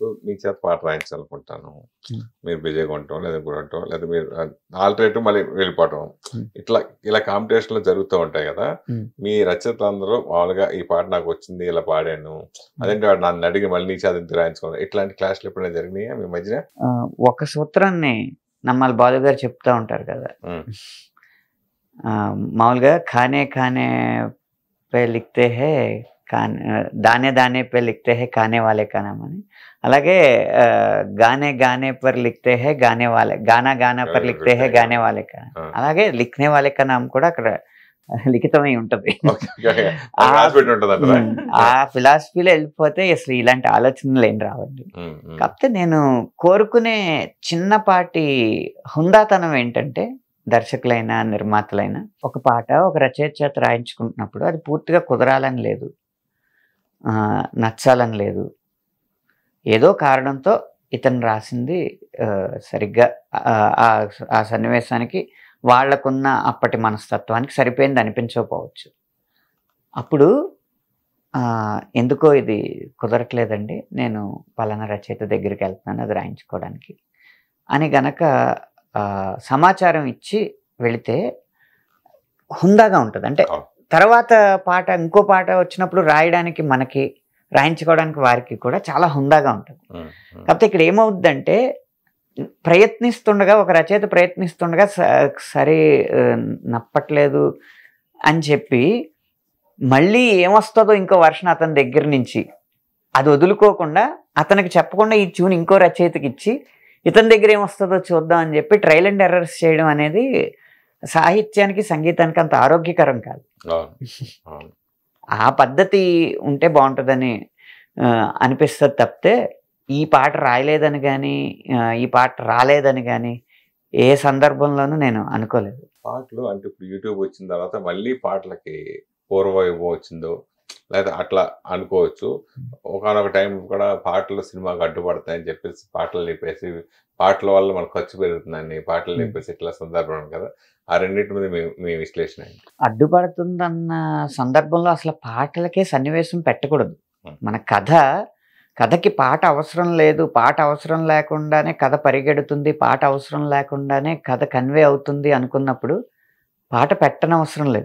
మీ చేత పాట రాయించాలనుకుంటాను Hmm. మీరు బిజీగా ఉంటాం లేదా ఉండటం లేదా మీరు ఆల్టర్నేటివ్ మళ్ళీ వెళ్ళిపోవటం Hmm. ఇట్లా ఇలా కాంపిటీషన్లు జరుగుతూ ఉంటాయి కదా Hmm. మీ రచయితలందరూ మామూలుగా ఈ పాట నాకు వచ్చింది ఇలా పాడాను అదేంటి వాడు నన్ను అడిగి మళ్ళీ నీ చేత ఎందుకు రాయించుకోవాలి ఇట్లాంటి క్లాసులు ఎప్పుడైనా జరిగినాయా మీ మధ్యన ఆ, ఒక సూత్రాన్ని నమ్మాలి బాలు గారు చెప్తా ఉంటారు కదా Hmm. ఆ, మామూలుగా ఖానే ఖానే పే లిఖతే హే ఖాన్ దానే దానే పే లిఖతే హే ఖానే వాలే కా నామ్ అని అలాగే ఆ, గానే గానే పర్ లిఖతే హే గానే వాలే గానా గానా పర్ లిఖతే హే గానే వాలే కా నామ్. ఆ. అలాగే లిఖనే వాలే కా నామ్ కూడా అక్కడ లిఖితమై ఉంటది ఓకే, ఓకే. ఆ- రాసి పెట్టి ఉంటుంది అంటారా? ఉమ్, ఆ ఫిలాసఫీలో వెళ్ళిపోతే అసలు ఇలాంటి ఆలోచనలు ఏం రావండి ఉమ్, ఉమ్. కాకపోతే నేను కోరుకునే చిన్నపాటి హుందాతనం ఏంటంటే దర్శకులైనా నిర్మాతలైనా ఒక పాట ఒక రచయిత చేత రాయించుకుంటున్నప్పుడు అది పూర్తిగా కుదరాలని లేదు ఆ, నచ్చాలని లేదు ఏదో కారణంతో ఇతను రాసింది ఆ, సరిగ్గా ఆ, ఆ- ఆ సన్నివేశానికి వాళ్లకున్న అప్పటి మనస్తత్వానికి సరిపోయింది అనిపించకపోవచ్చు అప్పుడు ఆ, ఎందుకో ఇది కుదరట్లేదండి నేను పలానా రచయిత దగ్గరికి వెళ్తున్నాను అది రాయించుకోవడానికి అని గనక ఆ, సమాచారం ఇచ్చి వెళితే హుందాగా ఉంటుంది అంటే అవును. తర్వాత పాట ఇంకో పాట వచ్చినప్పుడు రాయడానికి మనకి రాయించుకోవడానికి వారికి కూడా చాలా హుందాగా ఉంటుంది ఉమ్, ఉమ్. కాకపోతే ఇక్కడ ఏమవుద్దంటే ప్రయత్నిస్తుండగా ఒక రచయిత ప్రయత్నిస్తుండగా స- సరే ఆ, నప్పట్లేదు అని చెప్పి మళ్ళీ ఏమొస్తుందో ఇంకో వర్షన్ అతని దగ్గర నుంచి అది వదులుకోకుండా అతనికి చెప్పకుండా ఈ ట్యూన్ ఇంకో రచయితకి ఇచ్చి ఇతని దగ్గర ఏమొస్తుందో చూద్దాం అని చెప్పి ట్రయల్ అండ్ ఎర్రర్స్ చేయడం అనేది సాహిత్యానికి సంగీతానికి అంత ఆరోగ్యకరం కాదు అవును, అవును. ఆ పద్ధతి ఉంటే బాగుంటుందని ఆ, అనిపిస్తుంది తప్పితే ఈ పాట రాయలేదని కానీ ఈ పాట రాలేదని కానీ ఏ సందర్భంలోనూ నేను అనుకోలేదు పాటలు అంటే ఇప్పుడు యూట్యూబ్ వచ్చిన తర్వాత మళ్ళీ పాటలకి పూర్వవైభవం వచ్చిందో లేదా అట్లా అనుకోవచ్చు ఒకనొక టైం కూడా పాటలు సినిమాకి అడ్డుపడతాయని చెప్పేసి పాటలు లేపేసి పాటల వల్ల మనకు ఖర్చు పెరుగుతుందని పాటలు Hmm. లేపేసి ఇట్లా సందర్భం ఉంది కదా ఆ రెండింటి మీద మీ మీ విశ్లేషణ ఏంటి? అడ్డుపడుతుందన్న సందర్భంలో అసలు పాటలకే సన్నివేశం పెట్టకూడదు Hmm. మన కథ కథకి పాట అవసరం లేదు పాట అవసరం లేకుండానే కథ పరిగెడుతుంది పాట అవసరం లేకుండానే కథ కన్వే అవుతుంది అనుకున్నప్పుడు పాట పెట్టనవసరం లేదు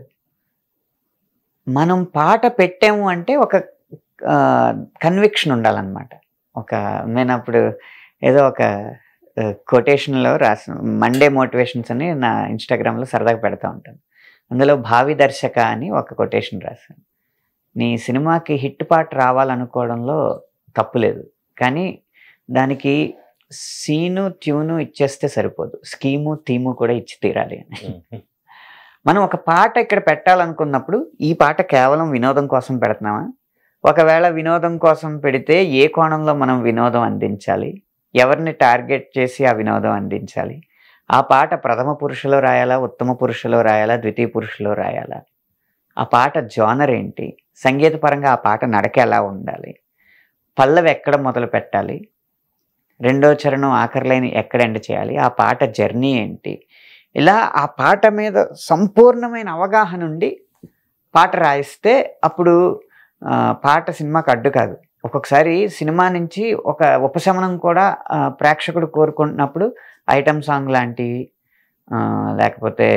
మనం పాట పెట్టాము అంటే ఒక కన్విక్షన్ ఉండాలన్నమాట ఒక నేను అప్పుడు ఏదో ఒక కొటేషన్లో రాసిన మండే మోటివేషన్స్ అని నా ఇన్స్టాగ్రామ్లో సరదాగా పెడతా ఉంటాను అందులో భావి దర్శక అని ఒక కొటేషన్ రాశాను నీ సినిమాకి హిట్ పాట రావాలనుకోవడంలో తప్పు లేదు కానీ దానికి సీను ట్యూను ఇచ్చేస్తే సరిపోదు స్కీము థీము కూడా ఇచ్చి తీరాలి అని మనం ఒక పాట ఇక్కడ పెట్టాలనుకున్నప్పుడు ఈ పాట కేవలం వినోదం కోసం పెడుతున్నామా ఒకవేళ వినోదం కోసం పెడితే ఏ కోణంలో మనం వినోదం అందించాలి ఎవరిని టార్గెట్ చేసి ఆ వినోదం అందించాలి ఆ పాట ప్రథమ పురుషులో రాయాలా ఉత్తమ పురుషులో రాయాలా ద్వితీయ పురుషులో రాయాలా ఆ పాట జోనర్ ఏంటి సంగీత పరంగా ఆ పాట నడక ఎలా ఉండాలి పల్లవి ఎక్కడ మొదలు పెట్టాలి రెండో చరణం ఆఖరి లైన్ ఎక్కడ ఎండ్ చేయాలి ఆ పాట జర్నీ ఏంటి ఇలా ఆ పాట మీద సంపూర్ణమైన అవగాహన ఉండి పాట రాయిస్తే అప్పుడు ఆ, పాట సినిమాకి అడ్డు కాదు ఒక్కొక్కసారి సినిమా నుంచి ఒక ఉపశమనం కూడా ఆ, ప్రేక్షకుడు కోరుకుంటున్నప్పుడు ఐటమ్ సాంగ్ లాంటివి ఆ, లేకపోతే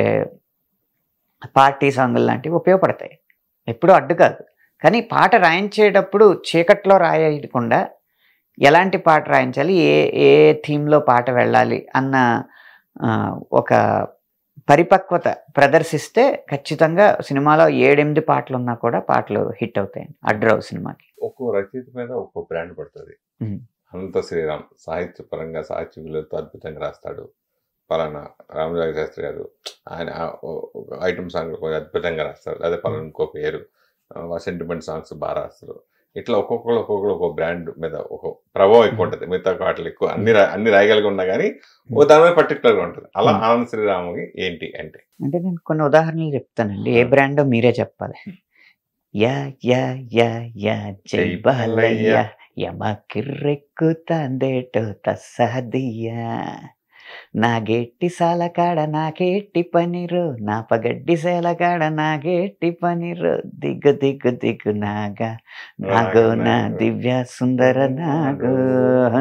పార్టీ సాంగులు లాంటివి ఉపయోగపడతాయి ఎప్పుడూ అడ్డు కాదు కానీ పాట రాయించేటప్పుడు చీకట్లో రాయకుండా ఎలాంటి పాట రాయించాలి ఏ ఏ థీమ్లో పాట వెళ్ళాలి అన్న ఆ, ఒక పరిపక్వత ప్రదర్శిస్తే ఖచ్చితంగా సినిమాలో ఏడెనిమిది పాటలు ఉన్నా కూడా పాటలు హిట్ అవుతాయి అడ్రవ్ సినిమాకి ఒక్కో రచయిత మీద ఒక్కో బ్రాండ్ పడుతుంది ఉమ్. అనంత శ్రీరామ్ సాహిత్య పరంగా సాహిత్య విలువలతో అద్భుతంగా రాస్తాడు పలానా రామరాజ శాస్త్రి గారు ఆయన ఐటమ్ సాంగ్ కొంచెం అద్భుతంగా రాస్తాడు అదే పలానా ఇంకో పేరు సెంటిమెంట్ సాంగ్స్ బాగా రాస్తారు ఇట్లా ఒక్కొక్కరు ఒక్కొక్కరు ఒక్కొక్క బ్రాండ్ మీద ఒక ప్రభావం ఎక్కువ ఉంటుంది మిగతా వాటిలో ఎక్కువ అన్ని రా- అన్ని రాయగలిగి ఉన్నా కానీ ఓ దాని మీద particular గా ఉంటుంది అలా Hmm. ఆనంద శ్రీరాముకి ఏంటి అంటే అంటే నేను కొన్ని ఉదాహరణలు చెప్తానండి ఏ బ్రాండో మీరే చెప్పాలి యా యా యా యా జై జై బాలయ్య బాలయ్య. యమ కిర్రెక్కుతాందేటో తస్సాదియ్యా నా గెట్టి సాలకాడ నాకేట్టి పనిరు నా పగడ్డి సేలకాడ నాగేట్టి పనిరు దిగ్గు దిగ్గు దిగ్గు నాగా నాగో నా దివ్య సుందర నాగో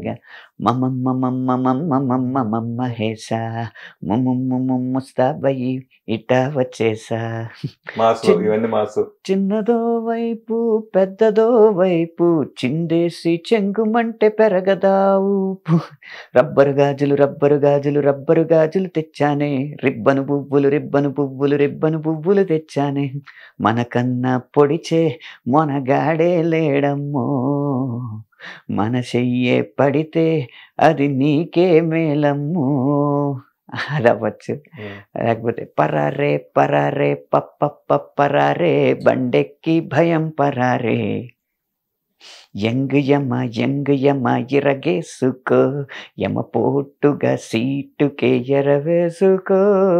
అలాగే మమమ్మ మమ్మ మమ్మ మమ్మ మమ్మ హేసా ముమ్ము ముస్తాబయి ఇట వచ్చేసా మాసు చిన్న- ఇవన్నీ మాసు చిన్నదో వైపు పెద్దదో వైపు చిందేసి చెంగుమంటే పెరగదా ఊపు రబ్బరు గాజులు రబ్బరు గాజులు రబ్బరు గాజులు తెచ్చానే రిబ్బను పువ్వులు రిబ్బను పువ్వులు రిబ్బను పువ్వులు తెచ్చానే మనకన్నా పొడిచే మొనగాడే లేడమ్మో మన చెయ్యే పడితే అది నీకే మేలమ్మో అది అవ్వచ్చు ఉమ్. లేకపోతే పరారే పరారే పప్ప పరారే బండెక్కి భయం పరారే యంగ్ యమ యంగ్ యమ ఇరగేసుకో యమ పోటుగా సీటుకే ఎరవేసుకో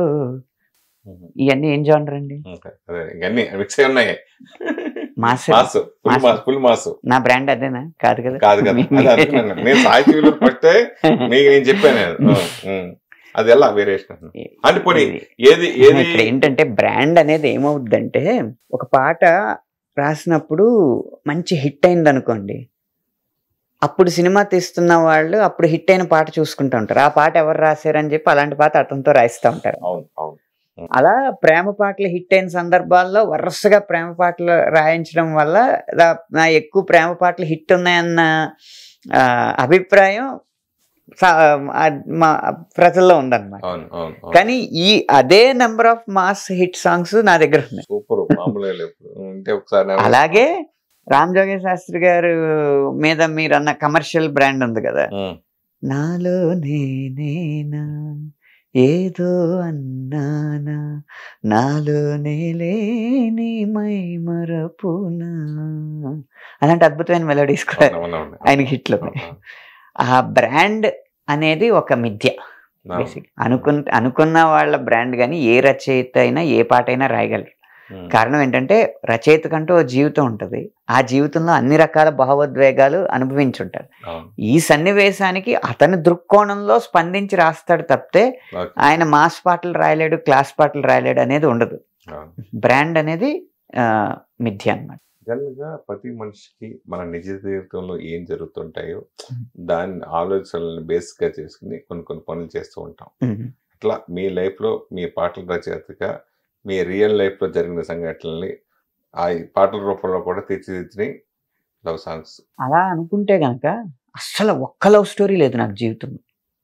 ఉమ్. ఇవన్నీ ఏం జానర్ అండి ఓకే. అదే ఇవన్నీ మిక్స్ అయి ఉన్నాయి mass mass full mass. Mass full mass నా బ్రాండ్ అదేనా కాదు కదా కాదు కదా అదే అనుకున్నాను. నేను సాహిత్యంలో ఫస్టే మీకు నేను చెప్పాను నేను ఉమ్, ఉమ్. అది ఎలా వేరియేషన్ అంటే పోనీ ఏది ఏది ఇక్కడ ఏంటంటే బ్రాండ్ అనేది ఏమవుద్దంటే ఒక పాట రాసినప్పుడు మంచి హిట్ అయింది అనుకోండి అప్పుడు సినిమా తీస్తున్న వాళ్ళు అప్పుడు హిట్ అయిన పాట చూసుకుంటూ ఉంటారు ఆ పాట ఎవరు రాశారని చెప్పి అలాంటి పాట అతనితో రాయిస్తూ ఉంటారు అవును అవును అలా ప్రేమ పాటలు హిట్ అయిన సందర్భాల్లో వరుసగా ప్రేమ పాటలు రాయించడం వల్ల దా- నా ఎక్కువ ప్రేమ పాటలు హిట్ ఉన్నాయన్న ఆ, అభిప్రాయం సా- ఆ, మా ప్రజల్లో ఉందన్నమాట అవును అవును అవును కానీ ఈ అదే number of mass hit songs నా దగ్గర ఉన్నాయి సూపర్ మామూలుగా లేవు ఉంటే ఒకసారి నేను- అలాగే రామ్ జోగే శాస్త్రి గారు మీద మీరు అన్న కమర్షియల్ బ్రాండ్ ఉంది కదా ఉమ్, నాలో నేనేనా ఏదో అన్నానా నాలో నేలేని మై మరపునా అలాంటి అద్భుతమైన మెలోడీస్ కూడా అవును, అవును, అవును. ఆయనకి హిట్లు ఉన్నాయి అవును, ఆ బ్రాండ్ అనేది ఒక మిథ్య అవును. బేసిక్ అనుకున్న అనుకున్న వాళ్ళ బ్రాండ్ కానీ ఏ రచయిత అయినా ఏ పాట అయినా రాయగలరు ఉమ్, కారణం ఏంటంటే రచయితకంటూ ఓ జీవితం ఉంటుంది ఆ జీవితంలో అన్ని రకాల భావోద్వేగాలు అనుభవించుంటారు అవును. ఈ సన్నివేశానికి అతని దృక్కోణంలో స్పందించి రాస్తాడు తప్పితే ఓకే. ఆయన మాస్ పాటలు రాయలేడు క్లాస్ పాటలు రాయలేడు అనేది ఉండదు అవును. బ్రాండ్ అనేది ఆ, మిథ్య అన్నమాట జనరల్ గా ప్రతి మనిషికి మన నిజ జీవితంలో ఏం జరుగుతుంటాయో దాని ఆలోచనలను బేస్ గా చేసుకుని కొన్ని కొన్ని పనులు చేస్తూ ఉంటాం ఉమ్. అట్లా మీ లైఫ్ లో మీ పాటల రచయితగా మీ రియల్ లైఫ్ లో జరిగిన సంఘటనల్ని ఆ పాటల రూపంలో కూడా తీర్చిదిద్దినాయి లవ్ సాంగ్స్ అలా అనుకుంటే గనక అస్సలు ఒక్క లవ్ స్టోరీ లేదు నాకు జీవితంలో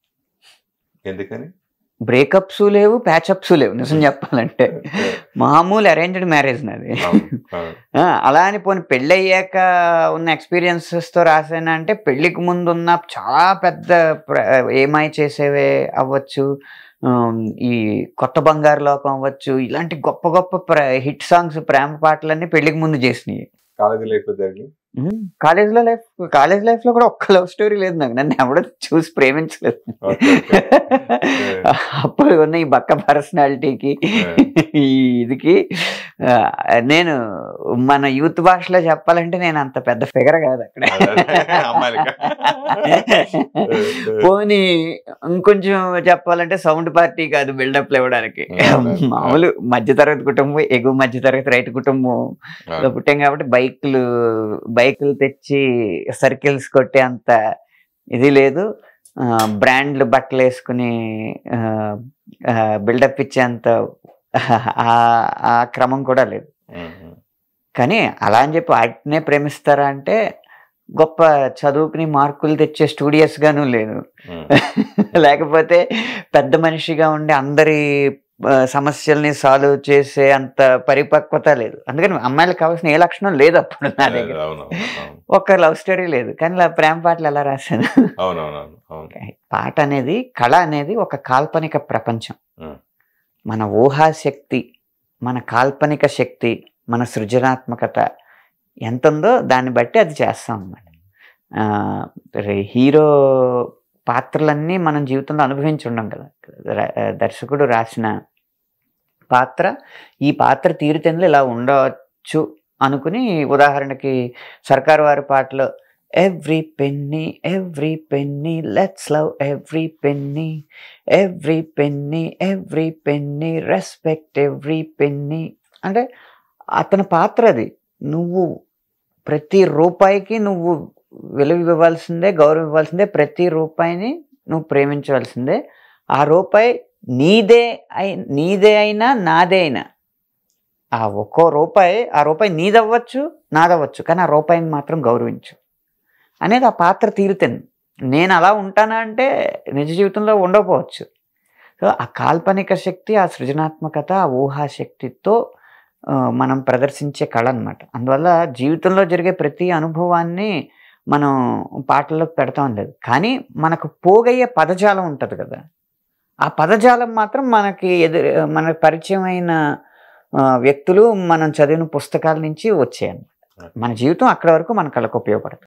ఎందుకని బ్రేకప్స్ లేవు ప్యాచప్స్ లేవు నిజం చెప్పాలంటే మామూలు అరేంజ్డ్ మ్యారేజ్ నాది అవును, అవును. ఆ, అలా అని పోనీ పెళ్ళి అయ్యాక ఉన్న experiences తో రాసానా అంటే పెళ్లికి ముందు ఉన్న చాలా పెద్ద ప్ర- ఏమై చేసేవే అవ్వచ్చు ఉమ్, ఈ కొత్త బంగారు లోకం అవ్వచ్చు ఇలాంటి గొప్ప గొప్ప హిట్ సాంగ్స్ ప్రేమ పాటలన్నీ పెళ్లికి ముందు చేసినాయి కాలేజీ లైఫ్ లో జరిగి కాలేజ్ లో లైఫ్ కాలేజ్ లైఫ్ లో కూడా ఒక్క లవ్ స్టోరీ లేదు నాకు నన్ను ఎవడో చూసి ప్రేమించలేదు ఓకే, ఓకే. అప్పుడు ఉన్న ఈ బక్క పర్సనాలిటీకి ఈ ఇదికి ఆ, నేను మన యూత్ భాషలో చెప్పాలంటే నేను అంత పెద్ద ఫిగర్ కాదు అక్కడ అమ్మాయిలకా? పోనీ ఇంకొంచెం చెప్పాలంటే సౌండ్ పార్టీ కాదు బిల్డప్ ఇవ్వడానికి మామూలు మధ్యతరగతి కుటుంబం ఎగువ మధ్యతరగతి రైతు కుటుంబం లో పుట్టాం కాబట్టి బైకులు బైకులు తెచ్చి సర్కిల్స్ కొట్టే అంత ఇది లేదు ఆ, బ్రాండ్లు బట్టలు వేసుకుని బిల్డప్ ఇచ్చేంత ఆ ఆ క్రమం కూడా లేదు ఉమ్, ఉమ్, కానీ అలా అని చెప్పి వాటినే ప్రేమిస్తారా అంటే గొప్ప చదువుకుని మార్కులు తెచ్చే స్టూడియస్ గాను లేదు ఉమ్. లేకపోతే పెద్ద మనిషిగా ఉండి అందరి ఆ, సమస్యల్ని సాల్వ్ చేసే అంత పరిపక్వత లేదు అందుకని అమ్మాయిలకు కావాల్సిన ఏ లక్షణం లేదు అప్పుడు నా దగ్గర అవును అవును ఒక్క లవ్ స్టోరీ లేదు కానీ ఇలా ప్రేమ పాటలు ఎలా రాశాను అవునవునవును అవును పాట అనేది కళ అనేది ఒక కాల్పనిక ప్రపంచం Hmm. మన ఊహాశక్తి మన కాల్పనిక శక్తి మన సృజనాత్మకత ఎంత ఉందో దాన్ని బట్టి అది చేస్తాం అన్నమాట ఆ, రే- హీరో పాత్రలన్నీ మనం జీవితంలో అనుభవించి ఉండం కదా ర- దర్శకుడు రాసిన పాత్ర ఈ పాత్ర తీరుతెన్నులు ఇలా ఉండవచ్చు అనుకుని ఉదాహరణకి సర్కారు వారి పాటలో every penny every penny let's love every penny every penny every penny respect every penny అంటే అతని పాత్ర అది నువ్వు ప్రతి రూపాయికి నువ్వు విలువ ఇవ్వాల్సిందే గౌరవం ఇవ్వాల్సిందే ప్రతి రూపాయిని నువ్వు ప్రేమించవలసిందే ఆ రూపాయి నీదే అయి నీదే అయినా నాదే అయినా ఆ ఒక్కో రూపాయి ఆ రూపాయి నీదవ్వచ్చు నాదవ్వచ్చు కానీ ఆ రూపాయిని మాత్రం గౌరవించు అనేది ఆ పాత్ర తీరుతుంది నేను అలా ఉంటానా అంటే నిజ జీవితంలో ఉండకపోవచ్చు సో ఆ కాల్పనిక శక్తి ఆ సృజనాత్మకత ఆ ఊహాశక్తితో ఆ, మనం ప్రదర్శించే కళ అనమాట అందువల్ల జీవితంలో జరిగే ప్రతి అనుభవాన్ని మనం పాటల్లోకి పెడతాం లేదు కానీ మనకు పోగయ్యే పదజాలం ఉంటుంది కదా ఆ పదజాలం మాత్రం మనకి ఎదురు మనకు పరిచయం అయిన ఆ, వ్యక్తులు మనం చదివిన పుస్తకాల నుంచి వచ్చాయి అన్నమాట మన జీవితం అక్కడ వరకు మన కళకు ఉపయోగపడుతుంది